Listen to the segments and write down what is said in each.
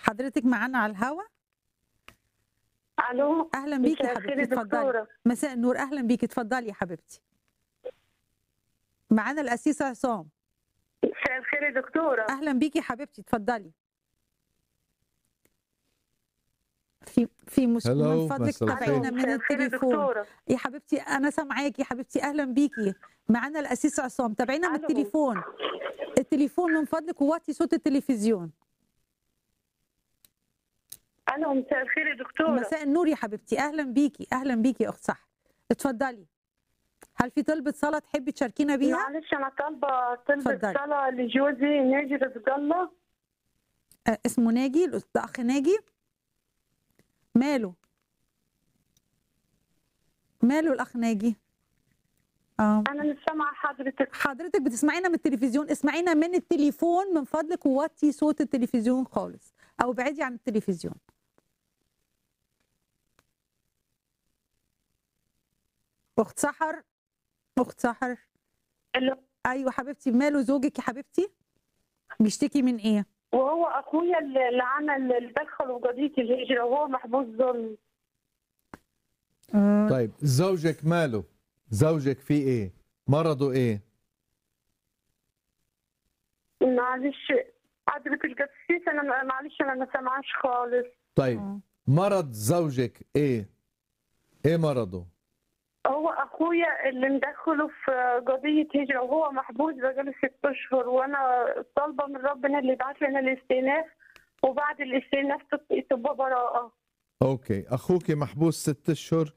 حضرتك معانا على الهوا الو اهلا بيكي مساء يا الخير حبيبتي يا اتفضلي دكتوره مساء النور اهلا بيكي اتفضلي يا حبيبتي معانا الاسيس عصام مساء الخير يا دكتوره اهلا بيكي يا حبيبتي اتفضلي في في مشكله Hello، من فضلك مساء الخير. تابعينا من مساء الخير يا التليفون دكتوره يا حبيبتي انا سامعاكي يا حبيبتي اهلا بيكي معانا الاسيس عصام تابعينا من ألو. التليفون التليفون من فضلك ووطي صوت التلفزيون الو مساء الخير يا دكتوره مساء النور يا حبيبتي اهلا بيكي اهلا بيكي يا اخت صح اتفضلي هل في طلبة صلاة تحبي تشاركينا بيها؟ معلش انا طالبه طلبه اتفضلي. صلاه لجوزي ناجي رزق الله آه اسمه ناجي الأس- الأخ ناجي ماله؟ ماله الأخ ناجي؟ اه انا مش سامعه حضرتك حضرتك بتسمعينا من التلفزيون اسمعينا من التليفون من فضلك ووطي صوت التلفزيون خالص أو بعيدي عن التلفزيون أخت سحر أخت سحر اللي- أيوة حبيبتي ماله زوجك يا حبيبتي؟ بيشتكي من إيه؟ وهو اخويا اللي اللي عمل اللي دخله قضيه الهجره وهو محبوس ظلم آه، طيب زوجك ماله زوجك فيه ايه مرضه ايه معلش حضرتك القسيس انا معلش انا ما سامعاش خالص طيب آه. مرض زوجك ايه ايه مرضه هو اخويا اللي مدخله في قضيه هجره وهو محبوس بقاله ست اشهر وانا طالبه من ربنا اللي يبعت لنا الاستئناف وبعد الاستئناف تبقى- تبقى براءه اوكي اخوك محبوس ست اشهر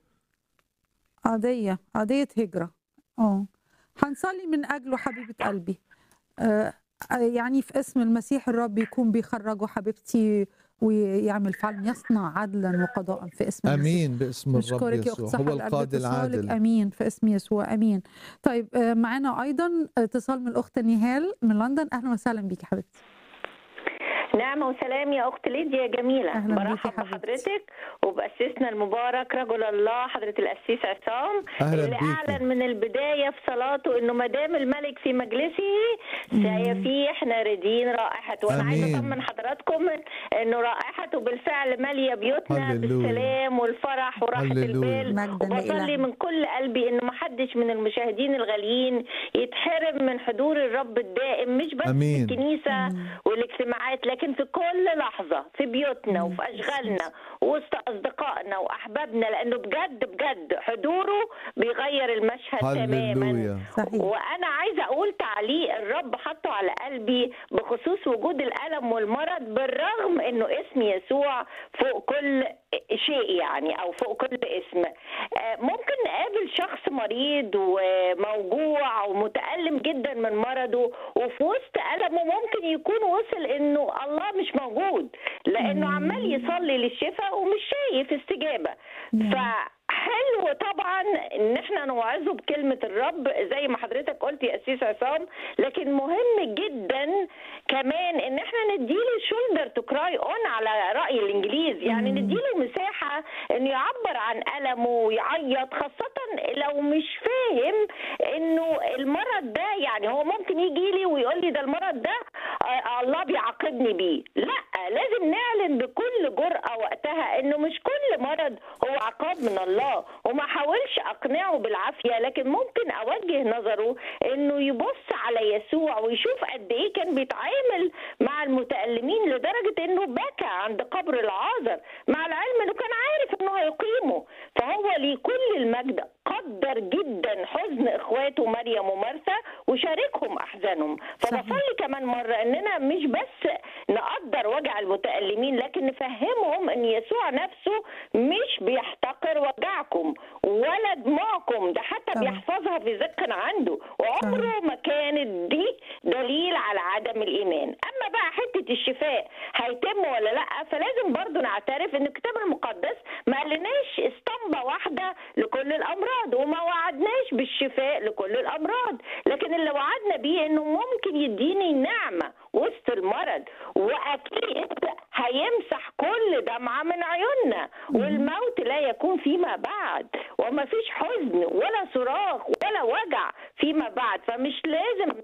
قضية قضية هجرة اه هنصلي من أجله حبيبة قلبي آه آه، يعني في اسم المسيح الرب يكون بيخرجه حبيبتي ويعمل فعلا يصنع عدلا وقضاء في اسم المسيح امين باسم الرب نشكرك يا اخت يسوع صح هو القاضي العادل امين في اسم يسوع امين طيب آه، معانا ايضا اتصال من الاخت نهال من لندن اهلا وسهلا بيكي حبيبتي نعمة وسلام يا أخت ليديا جميلة أهلا بيكي برحب حبيبتي. بحضرتك وبأسسنا المبارك رجل الله حضرة القسيس عصام اهلا اللي أعلن بيكي من البداية في صلاته إنه ما دام الملك في مجلسه سيفيح ناردين رائحته وأنا عايزة آمين. أطمن حضراتكم إنه رائحته بالفعل مالية بيوتنا هللويا. بالسلام والفرح وراحة هللويا. البال مجدا وبصلي لإلهنا من كل قلبي إنه محدش من المشاهدين الغاليين يتحرم من حضور الرب الدائم مش بس آمين. في الكنيسة مم. والاجتماعات لكن في كل لحظة في بيوتنا مم. وفي أشغالنا وسط أصدقائنا وأحبابنا لأنه بجد بجد حضوره بيغير المشهد تماما هللويا صحيح وانا عايزه اقول تعليق الرب حطه على قلبي بخصوص وجود الالم والمرض بالرغم انه اسم يسوع فوق كل شيء يعني او فوق كل اسم آه، ممكن نقابل شخص مريض وموجوع ومتالم جدا من مرضه وفي وسط المه ممكن يكون وصل انه الله مش موجود لانه عمال يصلي للشفاء ومش شايف استجابه نعم. ف حلو طبعا ان احنا نوعظه بكلمه الرب زي ما حضرتك قلت يا اسيس عصام لكن مهم جدا كمان ان احنا نديله شولدر تو كراي اون على راي الانجليز يعني مم. نديله مساحه انه يعبر عن المه ويعيط خاصه لو مش فاهم انه المرض ده يعني هو ممكن يجي لي ويقول لي ده المرض ده آه، الله بيعاقبني بيه لا لازم نعلن بكل جرأة وقتها انه مش كل مرض هو عقاب من الله وما حاولش اقنعه بالعافية لكن ممكن اوجه نظره انه يبص على يسوع ويشوف قد ايه كان بيتعامل مع المتألمين لدرجة انه بكى عند قبر العازر مع العلم انه كان عارف انه هيقيمه فهو لكل المجد قدر جدا حزن اخواته مريم ومرثا وشاركهم احزانهم صحيح. فبصلي كمان مره اننا مش بس نقدر وجع المتالمين لكن نفهمهم ان يسوع نفسه مش بيحتقر وجعكم ولا دموعكم ده حتى طبعا. بيحفظها في ذكر عنده وعمره ما كانت دي دليل على عدم الايمان اما بقى حته الشفاء هيتم ولا لا فلازم برضو نعترف ان الكتاب المقدس ما قالناش اسطمبه واحده لكل الامراض وما وعدناش بالشفاء لكل الامراض لكن اللي وعدنا بيه انه ممكن يديني نعمه وسط المرض واكيد هيمسح كل دمعه من عيوننا والموت لا يكون فيما بعد وما فيش حزن ولا صراخ ولا وجع فيما بعد فمش لازم